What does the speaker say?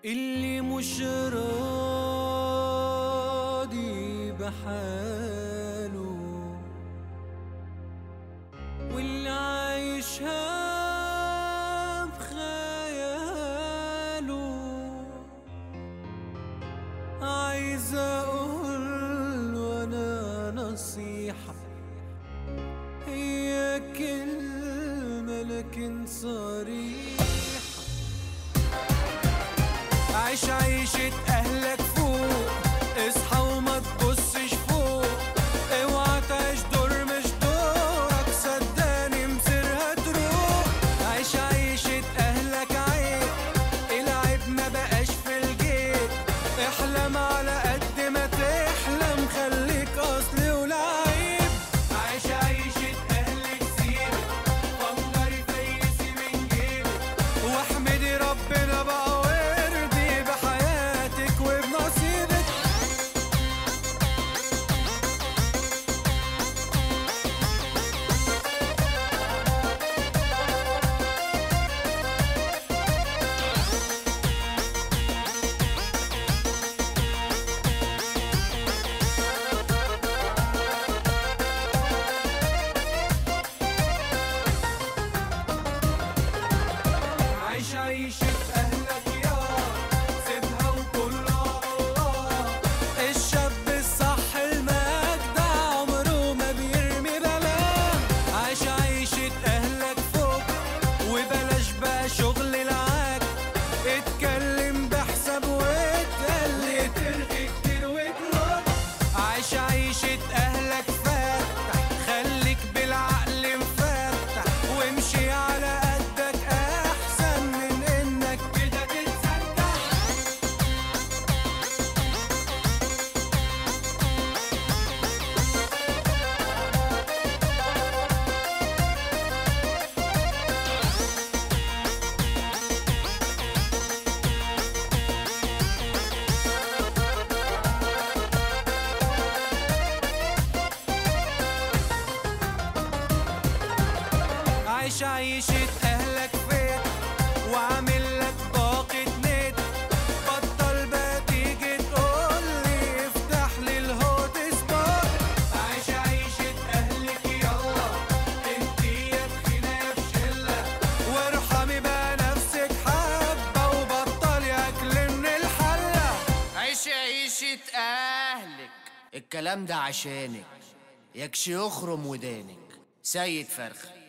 اللي مش راضي بحاله واللي عايشها بخياله عايز اقول وانا نصيحة هي كلمة لكن صريحة عيش عيشة أهلك فوق اصحى وما تبصش فوق اوعى تعيش دور مش دورك صدقني مصيرها تروح عيش عيشة أهلك عيب العيب ما بقاش في الجيب احلم على قد ما تحلم خليك أصلي ولعيب عيش عيشة أهلك سيبك فكري فيسي من جيبك واحمدي ربنا بقى وارضي بحياتك وبنصيبك عيش عيشة أهلك يا سيبها وكلها الله الشاب الصح المجدع عمره ما بيرمي بلاه عيش عيشة أهلك فوق وبلاش بقى شغل العاج اتكلم بحساب واتقل ترغي كتير وترد عيش عيشة أهلك فاتح خليك بالعقل مفتح وامشي على قدك أحسن من إنك كده تتصدق عيش عيشة أهلك فين وعامل لك باقة نت بطل بقى تيجي تقولي افتح لي الهوت سبوت عيش عيشة أهلك يلا انتي يا تخينة يا بشلة وارحمي بقى نفسك حبة وبطلي أكل من الحلة عيش عيشة أهلك الكلام ده عشانك يكشي يخرم ودانك سيد فرخ